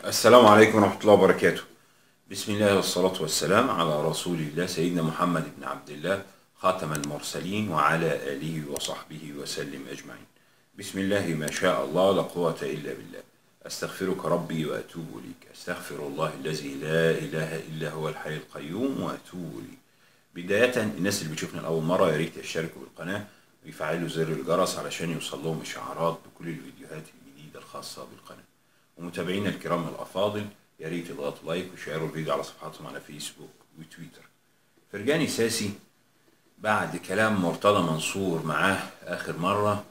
السلام عليكم ورحمة الله وبركاته بسم الله والصلاة والسلام على رسول الله سيدنا محمد بن عبد الله خاتم المرسلين وعلى آله وصحبه وسلم أجمعين بسم الله ما شاء الله لا قوة إلا بالله أستغفرك ربي وأتوب إليك أستغفر الله الذي لا إله إلا هو الحي القيوم وأتوب إليه بداية الناس اللي بتشوفنا لأول مرة يا ريت يشتركوا بالقناة ويفعلوا زر الجرس علشان يوصل لهم إشعارات بكل الفيديوهات الجديدة الخاصة بالقناة ومتابعينا الكرام الافاضل يا ريت يضغطوا لايك ويشيروا الفيديو على صفحاتهم على فيسبوك وتويتر. فرجاني ساسي بعد كلام مرتضى منصور معاه اخر مره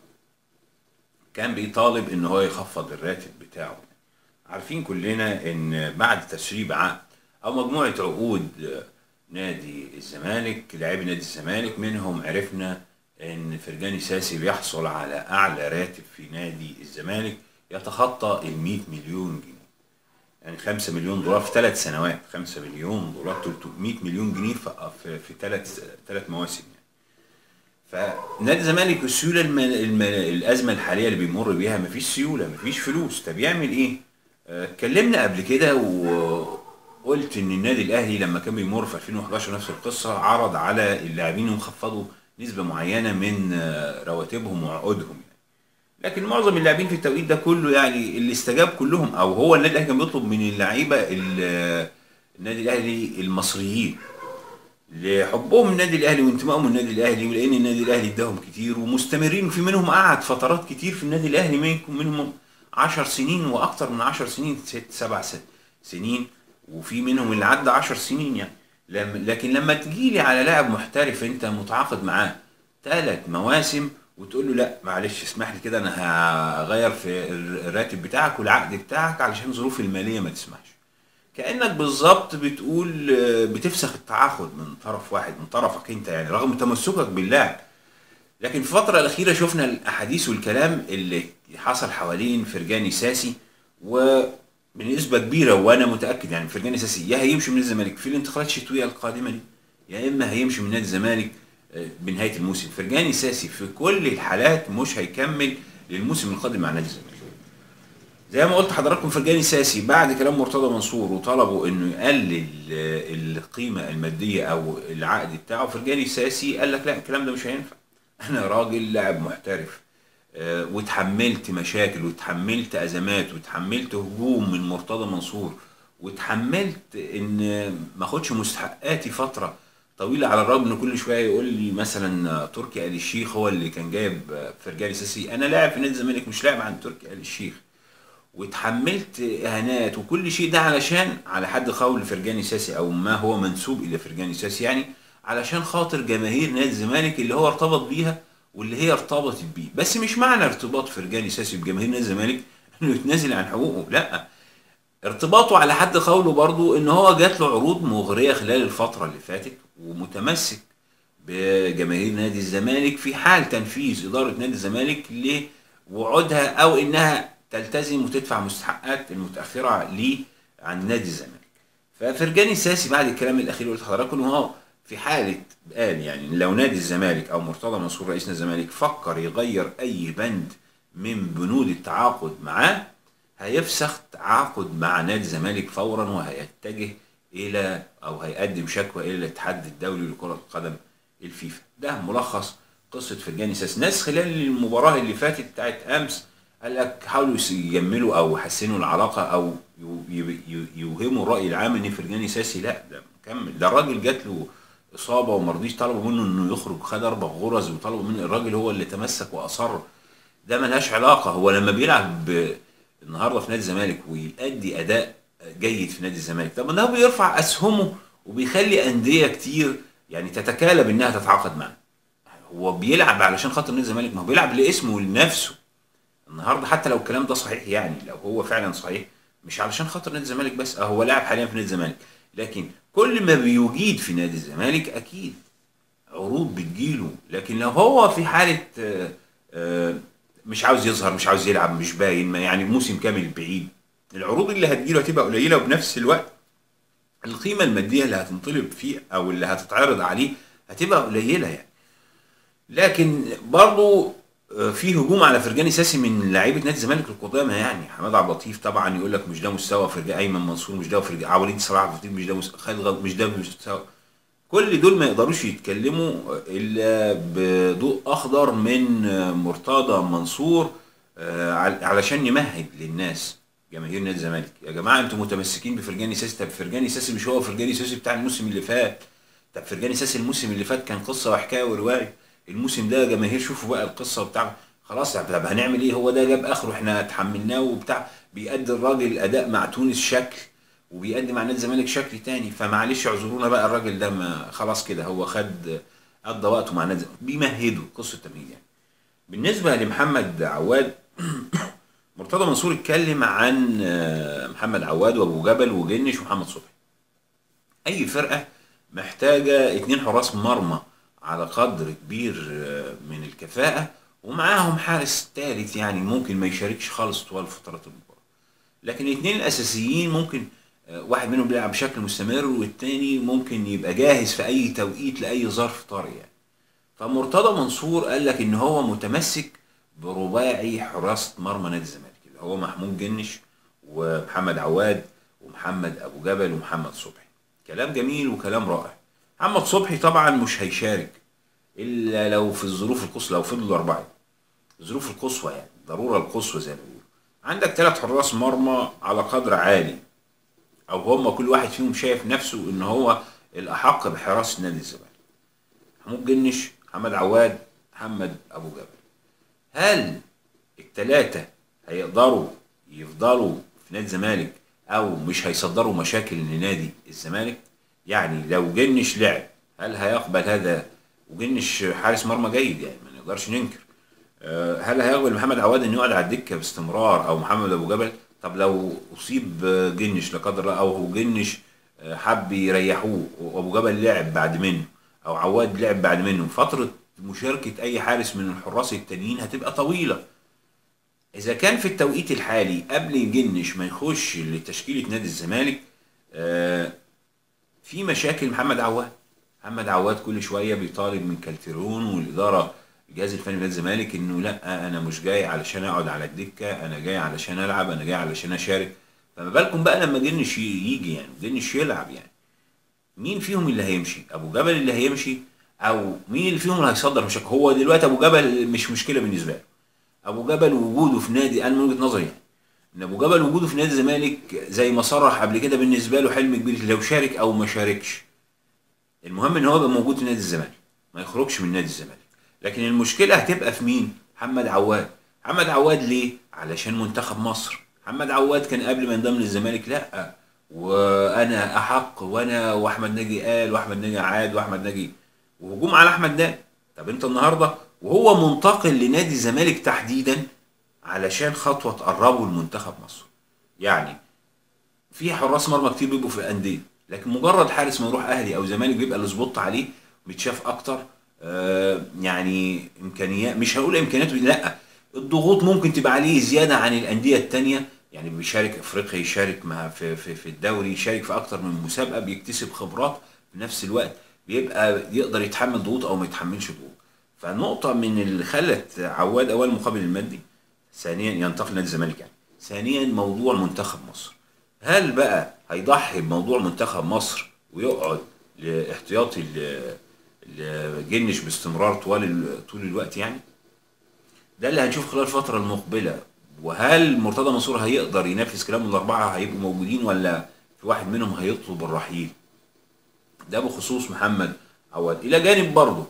كان بيطالب ان هو يخفض الراتب بتاعه. عارفين كلنا ان بعد تسريب عقد او مجموعه عقود نادي الزمالك لاعبي نادي الزمالك منهم عرفنا ان فرجاني ساسي بيحصل على اعلى راتب في نادي الزمالك يتخطى ال 100 مليون جنيه يعني 5 مليون دولار في ثلاث سنوات 5 مليون دولار 300 مليون جنيه في في, في ثلاث ثلاث مواسم يعني فنادي الزمالك السيوله الم... الم... الازمه الحاليه اللي بيمر بيها مفيش سيوله مفيش فلوس طب يعمل ايه؟ آه، اتكلمنا قبل كده وقلت ان النادي الاهلي لما كان بيمر في 2011 نفس القصه عرض على اللاعبين يخفضوا نسبه معينه من آه، رواتبهم وعقودهم لكن معظم اللاعبين في التوقيت ده كله يعني اللي استجاب كلهم او هو النادي الاهلي كان بيطلب من اللعيبه ال- النادي الاهلي المصريين لحبهم النادي الاهلي وانتمائهم للنادي الاهلي ولان النادي الاهلي اداهم كتير ومستمرين في منهم قعد فترات كتير في النادي الاهلي منكم منهم 10 سنين واكتر من 10 سنين ست سبع س- سنين وفي منهم اللي عدى 10 سنين يعني لم- لكن لما تجي لي على لاعب محترف انت متعاقد معاه ثلاث مواسم وتقول له لا معلش اسمح لي كده انا هغير في الراتب بتاعك والعقد بتاعك علشان ظروف الماليه ما تسمحش كانك بالظبط بتقول آه، بتفسخ التعاقد من طرف واحد من طرفك انت يعني رغم تمسكك باللاعب لكن في الفترة الأخيرة شفنا الأحاديث والكلام اللي حصل حوالين فرجاني ساسي وبنسبة كبيرة وأنا متأكد يعني فرجاني ساسي يا هيمشي من الزمالك في الانتقالات الشتوية القادمة دي يا إما هيمشي من نادي الزمالك آه، بنهاية الموسم فرجاني ساسي في كل الحالات مش هيكمل للموسم القادم مع نادي الزمالك زي ما قلت حضراتكم فرجاني ساسي بعد كلام مرتضى منصور وطلبوا انه يقلل آه، القيمه الماديه او العقد بتاعه فرجاني ساسي قال لك لا الكلام ده مش هينفع انا راجل لاعب محترف آه، واتحملت مشاكل واتحملت ازمات واتحملت هجوم من مرتضى منصور واتحملت ان ما اخدش مستحقاتي فتره طويله على الرغم ان كل شويه يقول لي مثلا آه، تركي آل الشيخ هو اللي كان جايب آه، فرجاني ساسي انا لاعب في نادي الزمالك مش لاعب عند تركي آل الشيخ واتحملت اهانات وكل شيء ده علشان على حد قول فرجاني ساسي او ما هو منسوب الى فرجاني ساسي يعني علشان خاطر جماهير نادي الزمالك اللي هو ارتبط بيها واللي هي ارتبطت بيه بس مش معنى ارتباط فرجاني ساسي بجماهير نادي الزمالك انه يتنازل عن حقوقه لا ارتباطه على حد قوله برضو ان هو جات له عروض مغريه خلال الفتره اللي فاتت ومتمسك بجماهير نادي الزمالك في حال تنفيذ اداره نادي الزمالك لوعودها او انها تلتزم وتدفع مستحقات المتاخره ليه عن نادي الزمالك. ففرجاني الساسي بعد الكلام الاخير اللي قلت لحضراتكم ان هو في حاله قال يعني لو نادي الزمالك او مرتضى منصور رئيس نادي الزمالك فكر يغير اي بند من بنود التعاقد معاه هيفسخ تعاقد مع نادي الزمالك فورا وهيتجه الى او هيقدم شكوى الى الاتحاد الدولي لكره القدم الفيفا ده ملخص قصه فرجاني ساس ناس خلال المباراه اللي فاتت بتاعت امس قال لك حاولوا يس- يجملوا او يحسنوا العلاقه او يو- يو- يو- يوهموا الراي العام ان فرجاني ساسي لا ده مكمل ده الراجل جات له اصابه وما رضيش طلبوا منه انه يخرج خد اربع غرز وطلبوا منه الراجل هو اللي تمسك واصر ده ملهاش علاقه هو لما بيلعب ب- النهارده في نادي الزمالك ويأدي اداء جيد في نادي الزمالك طب ما ده بيرفع اسهمه وبيخلي انديه كتير يعني تتكالب انها تتعاقد معاه هو بيلعب علشان خاطر نادي الزمالك ما هو بيلعب لاسمه ولنفسه النهارده حتى لو الكلام ده صحيح يعني لو هو فعلا صحيح مش علشان خاطر نادي الزمالك بس اه هو لاعب حاليا في نادي الزمالك لكن كل ما بيجيد في نادي الزمالك اكيد عروض بتجيله لكن لو هو في حاله آه، آه، مش عاوز يظهر مش عاوز يلعب مش باين ما يعني موسم كامل بعيد العروض اللي هتجيله هتبقى قليله وبنفس الوقت القيمه الماديه اللي هتنطلب فيه او اللي هتتعرض عليه هتبقى قليله يعني لكن برضو آه، في هجوم على فرجاني ساسي من لعيبه نادي الزمالك القدامى يعني حماد عبد اللطيف طبعا يقول لك مش ده مستوى فرجاني ايمن منصور مش ده فرجاني عواليد صلاح عبد اللطيف مش ده مستوى خالد غل- مش ده مستوى كل دول ما يقدروش يتكلموا الا بضوء اخضر من آه، مرتضى منصور آه، عل- علشان يمهد للناس جماهير نادي الزمالك يا جماعه انتوا متمسكين بفرجاني ساسي طب فرجاني ساسي مش هو فرجاني ساسي بتاع الموسم اللي فات طب فرجاني ساسي الموسم اللي فات كان قصه وحكايه وروايه الموسم ده يا جماهير شوفوا بقى القصه بتاع خلاص طب طب هنعمل ايه هو ده جاب اخره احنا اتحملناه وبتاع بيأدي الراجل اداء مع تونس شكل وبيقدم مع نادي الزمالك شكل تاني فمعلش اعذرونا بقى الراجل ده ما خلاص كده هو خد قضى وقته مع نادي الزمالك. بيمهدوا قصه تمهيد يعني بالنسبه لمحمد عواد مرتضى منصور اتكلم عن آه، محمد عواد وابو جبل وجنش ومحمد صبحي اي فرقه محتاجه اتنين حراس مرمى على قدر كبير آه، من الكفاءه ومعاهم حارس ثالث يعني ممكن ما يشاركش خالص طوال فترات المباراه لكن الاثنين الاساسيين ممكن آه، واحد منهم بيلعب بشكل مستمر والتاني ممكن يبقى جاهز في اي توقيت لاي ظرف طارئ يعني فمرتضى منصور قال لك ان هو متمسك برباعي حراسه مرمى نادي الزمالك اللي هو محمود جنش ومحمد عواد ومحمد ابو جبل ومحمد صبحي كلام جميل وكلام رائع محمد صبحي طبعا مش هيشارك الا لو في الظروف القصوى لو فضلوا اربعه الظروف القصوى يعني الضروره القصوى زي ما بيقولوا عندك ثلاث حراس مرمى على قدر عالي او هم كل واحد فيهم شايف نفسه ان هو الاحق بحراسه نادي الزمالك محمود جنش محمد عواد محمد ابو جبل هل الثلاثه هيقدروا يفضلوا في نادي الزمالك او مش هيصدروا مشاكل لنادي الزمالك يعني لو جنش لعب هل هيقبل هذا وجنش حارس مرمى جيد يعني ما نقدرش ننكر آه، هل هيقبل محمد عواد انه يقعد على الدكه باستمرار او محمد ابو جبل طب لو اصيب آه، جنش لا قدر الله او هو جنش آه، حب يريحوه وابو جبل لعب بعد منه او عواد لعب بعد منه فتره مشاركه اي حارس من الحراس التانيين هتبقى طويله اذا كان في التوقيت الحالي قبل جنش ما يخش لتشكيله نادي الزمالك آه، في مشاكل محمد عواد محمد عواد كل شويه بيطالب من كالترون والاداره الجهاز الفني لنادي الزمالك انه لا انا مش جاي علشان اقعد على الدكه انا جاي علشان العب انا جاي علشان اشارك فما بالكم بقى لما جنش يجي يعني جنش يلعب يعني مين فيهم اللي هيمشي ابو جبل اللي هيمشي او مين اللي فيهم اللي هيصدر مشاكل هو دلوقتي ابو جبل مش مشكله بالنسبه له ابو جبل وجوده في نادي انا من وجهه نظري يعني ان ابو جبل وجوده في نادي الزمالك زي ما صرح قبل كده بالنسبه له حلم كبير لو شارك او ما شاركش المهم ان هو يبقى موجود في نادي الزمالك ما يخرجش من نادي الزمالك لكن المشكله هتبقى في مين محمد عواد محمد عواد ليه علشان منتخب مصر محمد عواد كان قبل ما ينضم للزمالك لا وانا احق وانا واحمد ناجي قال واحمد ناجي عاد واحمد ناجي وهجوم على احمد ناجي طب انت النهارده وهو منتقل لنادي الزمالك تحديدا علشان خطوه تقربه لمنتخب مصر يعني في حراس مرمى كتير بيبقوا في الانديه لكن مجرد حارس ما يروح اهلي او زمالك بيبقى السبوت عليه بيتشاف اكتر آه يعني امكانيات مش هقول امكانياته لا الضغوط ممكن تبقى عليه زياده عن الانديه التانية يعني بيشارك افريقيا يشارك مع في, في, في الدوري يشارك في اكتر من مسابقه بيكتسب خبرات في نفس الوقت بيبقى يقدر يتحمل ضغوط او ما يتحملش ضغوط فنقطه من اللي خلت عواد اولا المقابل المادي ثانيا ينتقل نادي الزمالك يعني ثانيا موضوع منتخب مصر هل بقى هيضحي بموضوع منتخب مصر ويقعد لاحتياطي ل- لجنش باستمرار طوال ال- طول الوقت يعني ده اللي هنشوف خلال الفترة المقبلة وهل مرتضى منصور هيقدر ينفذ كلام الأربعة هيبقوا موجودين ولا في واحد منهم هيطلب الرحيل ده بخصوص محمد عواد إلى جانب برضه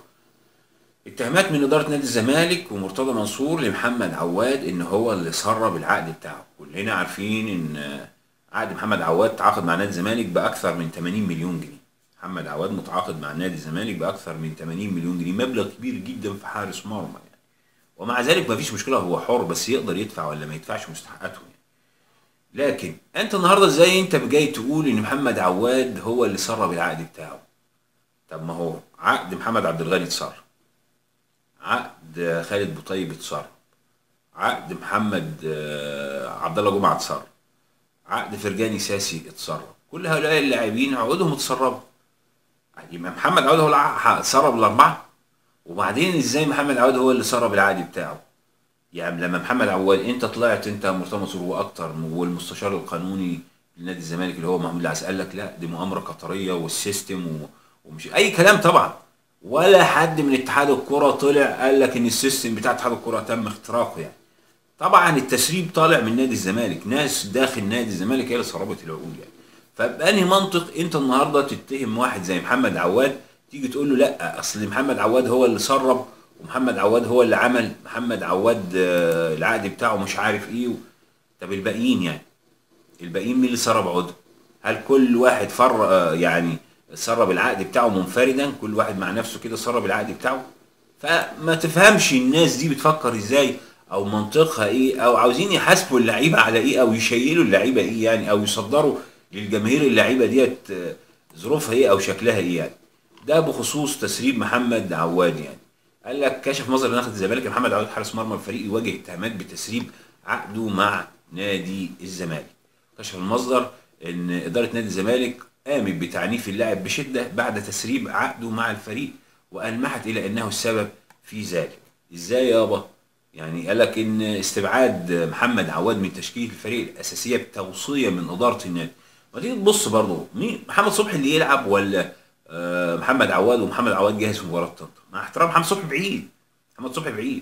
اتهامات من إدارة نادي الزمالك ومرتضى منصور لمحمد عواد إن هو اللي سرب العقد بتاعه كلنا عارفين إن عقد محمد عواد تعاقد مع نادي الزمالك بأكثر من 80 مليون جنيه محمد عواد متعاقد مع نادي الزمالك بأكثر من 80 مليون جنيه مبلغ كبير جدا في حارس مرمى يعني ومع ذلك مفيش مشكلة هو حر بس يقدر يدفع ولا ما يدفعش مستحقاته يعني. لكن انت النهارده ازاي انت جاي تقول ان محمد عواد هو اللي سرب العقد بتاعه طب ما هو عقد محمد عبد الغني اتسرب عقد خالد بوطيب اتسرب عقد محمد آه، عبد الله جمعه اتسرب عقد فرجاني ساسي اتسرب كل هؤلاء اللاعبين عقودهم اتسربوا يبقى محمد عواد هو اللي ع- سرب الاربعه وبعدين ازاي محمد عواد هو اللي سرب العقد بتاعه يعني لما محمد عواد انت طلعت انت مرتضى منصور واكتر والمستشار القانوني لنادي الزمالك اللي هو محمود العز قال لك لا دي مؤامره قطريه والسيستم و... ومش اي كلام طبعا ولا حد من اتحاد الكره طلع قال لك ان السيستم بتاع اتحاد الكره تم اختراقه يعني طبعا التسريب طالع من نادي الزمالك ناس داخل نادي الزمالك هي اللي سربت العقود يعني فبأنهي منطق انت النهارده تتهم واحد زي محمد عواد تيجي تقول له لا اصل محمد عواد هو اللي سرب ومحمد عواد هو اللي عمل محمد عواد آه، العقد بتاعه مش عارف ايه و... طب الباقيين يعني الباقيين مين اللي سرب عقده؟ هل كل واحد فر آه، يعني سرب العقد بتاعه منفردا كل واحد مع نفسه كده سرب العقد بتاعه فما تفهمش الناس دي بتفكر ازاي او منطقها ايه او عاوزين يحاسبوا اللعيبه على ايه او يشيلوا اللعيبه ايه يعني او يصدروا للجماهير اللعيبه ديت آه، ظروفها ايه او شكلها ايه يعني ده بخصوص تسريب محمد عواد يعني قال لك كشف مصدر ناخد الزمالك إن محمد عواد حارس مرمى الفريق يواجه اتهامات بتسريب عقده مع نادي الزمالك كشف المصدر ان اداره نادي الزمالك قامت بتعنيف اللاعب بشده بعد تسريب عقده مع الفريق والمحت الى انه السبب في ذلك ازاي يابا يعني قال لك ان استبعاد محمد عواد من تشكيل الفريق الاساسيه بتوصيه من اداره النادي ما تيجي تبص برضه مين محمد صبحي اللي يلعب ولا آه، محمد عواد ومحمد عواد جاهز في مباراه طنطا مع احترام محمد صبحي بعيد محمد صبحي بعيد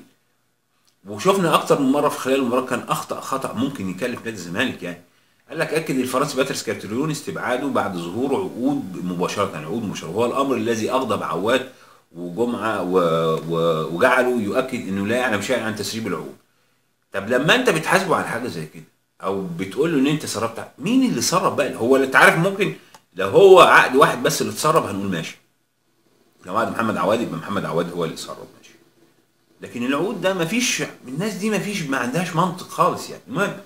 وشفنا اكتر من مره في خلال المباراه كان اخطا خطا ممكن يكلف نادي الزمالك يعني قال لك اكد الفرنسي باتريس كارتريون استبعاده بعد ظهور عقود مباشره عقود مباشره وهو الامر الذي اغضب عواد وجمعه و... و... وجعله يؤكد انه لا يعلم شيئا عن تسريب العقود طب لما انت بتحاسبه على حاجه زي كده او بتقول له ان انت سربت مين اللي سرب بقى هو اللي انت عارف ممكن لو هو عقد واحد بس اللي اتسرب هنقول ماشي لو عقد محمد عواد يبقى محمد عواد هو اللي سرب ماشي لكن العقود ده مفيش الناس دي مفيش ما عندهاش منطق خالص يعني المهم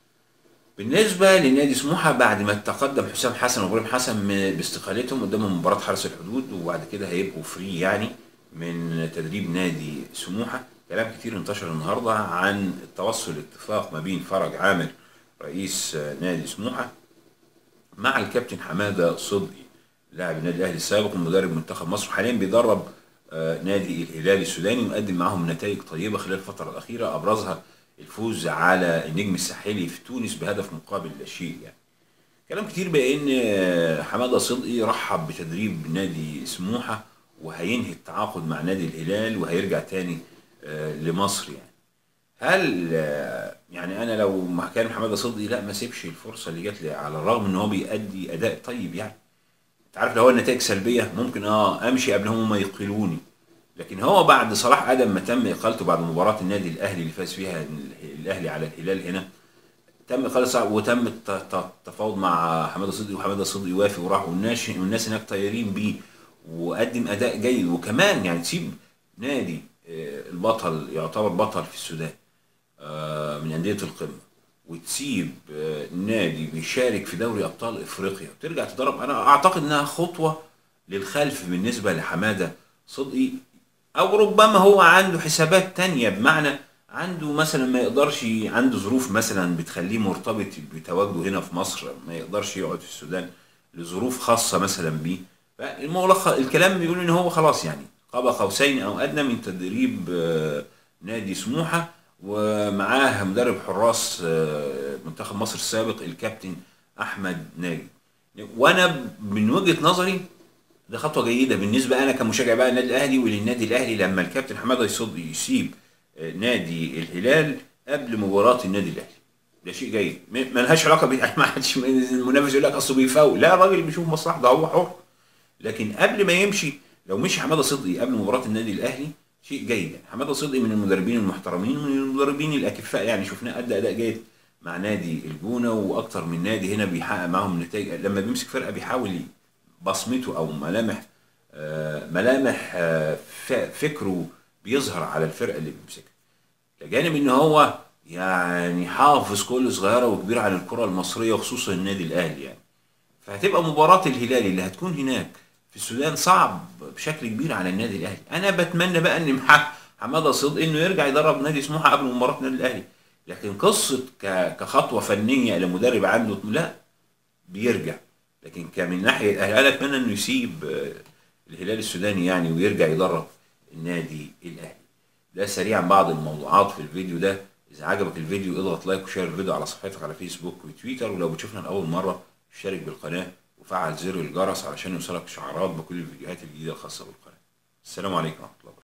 بالنسبة لنادي سموحة بعد ما تقدم حسام حسن وابراهيم حسن م- باستقالتهم قدامهم مباراة حرس الحدود وبعد كده هيبقوا فري يعني من تدريب نادي سموحة كلام كتير انتشر النهارده عن التوصل لاتفاق ما بين فرج عامر رئيس آه، نادي سموحة مع الكابتن حماده صدقي لاعب النادي الاهلي السابق ومدرب منتخب مصر حاليا بيدرب آه، نادي الهلال السوداني ومقدم معاهم نتائج طيبه خلال الفتره الاخيره ابرزها الفوز على النجم الساحلي في تونس بهدف مقابل لا شيء يعني كلام كتير بان آه، حماده صدقي رحب بتدريب نادي سموحه وهينهي التعاقد مع نادي الهلال وهيرجع تاني آه، لمصر يعني هل آه، يعني انا لو مكان حماده صدقي لا ما سيبش الفرصه اللي جات لي على الرغم ان هو بيأدي اداء طيب يعني انت عارف لو هو النتائج سلبيه ممكن اه امشي قبل هم ما يقيلوني لكن هو بعد صلاح ادم ما تم اقالته بعد مباراه النادي الاهلي اللي فاز فيها الاهلي على الهلال هنا تم اقاله صعب وتم الت- الت- التفاوض مع حماده صدقي وحماده صدقي وافق وراح والناس والناس هناك طايرين بيه وقدم اداء جيد وكمان يعني تسيب نادي آه، البطل يعتبر بطل في السودان آه، من انديه القمه وتسيب آه، نادي بيشارك في دوري ابطال افريقيا وترجع تدرب انا اعتقد انها خطوه للخلف بالنسبه لحماده صدقي او ربما هو عنده حسابات تانية بمعنى عنده مثلا ما يقدرش عنده ظروف مثلا بتخليه مرتبط بتواجده هنا في مصر ما يقدرش يقعد في السودان لظروف خاصه مثلا بيه فالملخص الكلام بيقول ان هو خلاص يعني قاب قوسين او ادنى من تدريب آه، نادي سموحه ومعاه مدرب حراس آه، منتخب مصر السابق الكابتن احمد ناجي وانا من وجهه نظري ده خطوه جيده بالنسبه انا كمشجع بقى النادي الاهلي وللنادي الاهلي لما الكابتن حماده يصد يسيب آه، نادي الهلال قبل مباراه النادي الاهلي ده شيء جيد م- ملهاش علاقه بي... ما حدش المنافس يقول لك اصله بيفاول لا الراجل بيشوف مصلحته هو حر لكن قبل ما يمشي لو مشي حماده صدقي قبل مباراه النادي الاهلي شيء جيد يعني حماده صدقي من المدربين المحترمين ومن المدربين الاكفاء يعني شفناه ادى اداء جيد مع نادي الجونه واكتر من نادي هنا بيحقق معاهم نتائج لما بيمسك فرقه بيحاول ي- بصمته او ملامح آه، ملامح آه، ف- فكره بيظهر على الفرقه اللي بيمسكها لجانب ان هو يعني حافظ كل صغيره وكبيره عن الكره المصريه وخصوصا النادي الاهلي يعني فهتبقى مباراة الهلال اللي هتكون هناك في السودان صعب بشكل كبير على النادي الاهلي انا بتمنى بقى ان مع حماده صدقي انه يرجع يدرب نادي سموحه قبل مباراه النادي الاهلي لكن قصه ك- كخطوه فنيه لمدرب عنده لا بيرجع لكن كمن ناحيه الاهلي انا اتمنى انه يسيب آه، الهلال السوداني يعني ويرجع يدرب النادي الاهلي لا سريعا بعض الموضوعات في الفيديو ده اذا عجبك الفيديو اضغط لايك وشير الفيديو على صفحتك على فيسبوك وتويتر ولو بتشوفنا لاول مره اشترك بالقناه وفعل زر الجرس علشان يوصلك اشعارات بكل الفيديوهات الجديده الخاصه بالقناه السلام عليكم ورحمه الله وبركاته